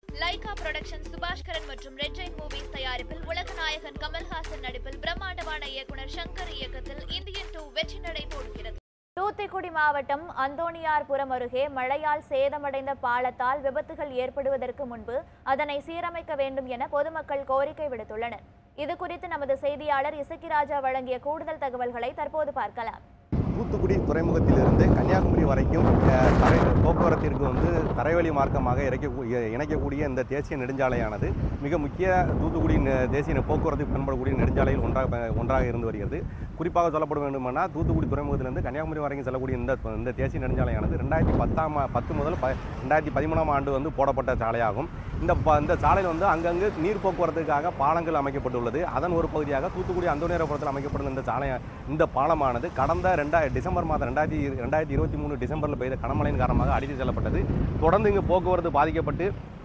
Lyca production Subaskaran மற்றும் red Jain movies தயாரிப்பில் உலகநாயகன் கமல்ஹாசன் நடிப்பில் பிரம்மாண்டமான இயக்குனர் சங்கர் இயக்கத்தில் இந்தியன் டூ வெற்றி நடை போடுகிறது தூத்துக்குடி மாவட்டம் அந்தோணியார்புரம் அருகே மழையால் சேதமடைந்த பாலத்தால் விபத்துகள் ஏற்படுவதற்கு முன்பு அதனை சீரமைக்க வேண்டும் என பொதுமக்கள் கோரிக்கை விடுத்துள்ளனர் இது குறித்து நமது செய்தியாளர் இசக்கிராஜா வழங்கிய கூடுதல் தகவல்களை தற்போது பார்க்கலாம் தூத்துக்குடி துறைமுகத்திலிருந்து கன்னியாகுமரி வரைக்கும் அஹ், தரை போக்குவரத்திற்கு வந்து தரைவழி மார்க்கமாக இறக்க இணைக்கக்கூடிய இந்த தேசிய நெடுஞ்சாலையானது மிக முக்கிய தூத்துக்குடி நெ- தேசிய போக்குவரத்துக்கு பயன்படக்கூடிய நெடுஞ்சாலையில் ஒன்றாக ப- ஒன்றாக இருந்து வருகிறது குறிப்பாக சொல்லப்பட வேண்டுமானால் தூத்துக்குடி துறைமுகத்திலிருந்து கன்னியாகுமரி வரைக்கும் செல்லக்கூடிய இந்த இந்த தேசிய நெடுஞ்சாலையானது ரெண்டாயிரத்தி பத்தாம் ஆ- பத்து முதல் ப ரெண்டாயிரத்தி பதிமூணாம் ஆண்டு வந்து போடப்பட்ட சாலையாகும் இந்த ப இந்த சாலையில் வந்து அங்கங்கு நீர் போக்குவரத்துக்காக பாலங்கள் அமைக்கப்பட்டுள்ளது அதன் ஒரு பகுதியாக தூத்துக்குடி அந்தோனியரபுரத்தில் அமைக்கப்பட்டுள்ள இந்த சாலை இந்த பாலமானது கடந்த ரெண்டாயிரம் டிசம்பர் மாதம் ரெண்டாயிரத்தி ரெண்டாயிரத்தி இருபத்தி மூணு டிசம்பரில் பெய்த கனமழையின் காரணமாக அடித்து செல்லப்பட்டது தொடர்ந்து இங்கு போக்குவரத்து பாதிக்கப்பட்டு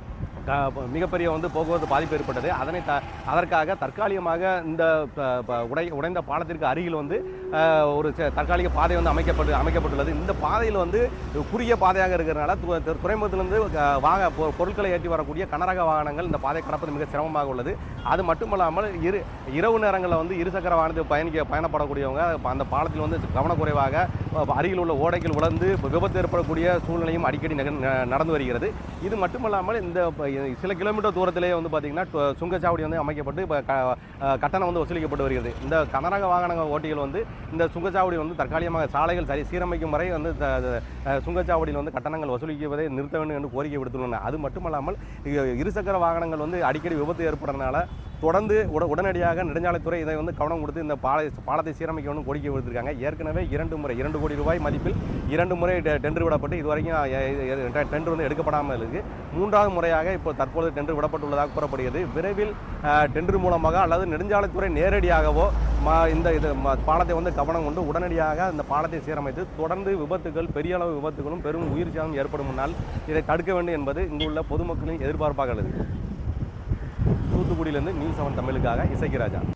க- மிகப்பெரிய வந்து போக்குவரத்து பாதிப்பு ஏற்பட்டது அதனை த அதற்காக தற்காலிகமாக இந்த ப- ப- உடை உடைந்த பாலத்திற்கு அருகில் வந்து அஹ், ஒரு ச- தற்காலிக பாதை வந்து அமைக்கப்பட்டு அமைக்கப்பட்டுள்ளது இந்த பாதையில் வந்து குறுகிய பாதையாக இருக்கிறதுனால து- து- துறைமுகத்திலிருந்து அஹ், வாங்க பொ- பொருட்களை ஏற்றி வரக்கூடிய கனரக வாகனங்கள் இந்த பாதை கடப்பது மிக சிரமமாக உள்ளது அது மட்டுமல்லாமல் இரு இரவு நேரங்களில் வந்து இருசக்கர வாகனத்தில் பயணிக்க பயணப்படக்கூடியவங்க அந்த பாலத்தில் வந்து கவனக்குறைவாக அஹ், அருகில் உள்ள ஓடைகள் உழந்து விபத்து ஏற்படக்கூடிய சூழ்நிலையும் அடிக்கடி நக- ந- நடந்து வருகிறது இது மட்டுமல்லாமல் இந்த ப- சில கிலோமீட்டர் தூரத்திலே வந்து பார்த்திங்கன்னா டு- சுங்கச்சாவடி வந்து அமைக்கப்பட்டு இப்போ க அஹ், கட்டணம் வந்து வசூலிக்கப்பட்டு வருகிறது இந்த கனரக வாகன ஓட்டிகள் வந்து இந்த சுங்கச்சாவடி வந்து தற்காலிகமாக சாலைகள் சரி சீரமைக்கும் வரை வந்து த- த- அஹ், சுங்கச்சாவடியில் வந்து கட்டணங்கள் வசூலிக்குவதை நிறுத்த வேண்டும் என்று கோரிக்கை விடுத்துள்ளன அது மட்டுமல்லாமல் இ- இருசக்கர வாகனங்கள் வந்து அடிக்கடி விபத்து ஏற்படுறதுனால தொடர்ந்து உட உடனடியாக நெடுஞ்சாலைத்துறை இதை வந்து கவனம் கொடுத்து இந்த பாலை பாலத்தை சீரமைக்க வேண்டும் கோரிக்கை விடுத்திருக்காங்க ஏற்கனவே இரண்டு முறை இரண்டு கோடி ரூபாய் மதிப்பில் இரண்டு முறை டெ- டெண்டர் விடப்பட்டு இதுவரைக்கும் எ- எ- எ- டெண்டர் வந்து எடுக்கப்படாமல் இருக்கு மூன்றாவது முறையாக இப்போ தற்போது டெண்டர் விடப்பட்டுள்ளதாக கூறப்படுகிறது விரைவில் அஹ், டெண்டர் மூலமாக அல்லது நெடுஞ்சாலைத்துறை நேரடியாகவோ ம- இந்த இது ம- பாலத்தை வந்து கவனம் கொண்டு உடனடியாக இந்த பாலத்தை சீரமைத்து தொடர்ந்து விபத்துகள் பெரிய அளவு விபத்துகளும் பெரும் உயிர் சேதம் ஏற்படும் முன்னால் இதை தடுக்க வேண்டும் என்பது இங்குள்ள பொதுமக்களின் எதிர்பார்ப்பாக உள்ளது தூத்துக்குடியிலிருந்து நியூஸ் செவன் தமிழுக்காக இசைக்கிராஜா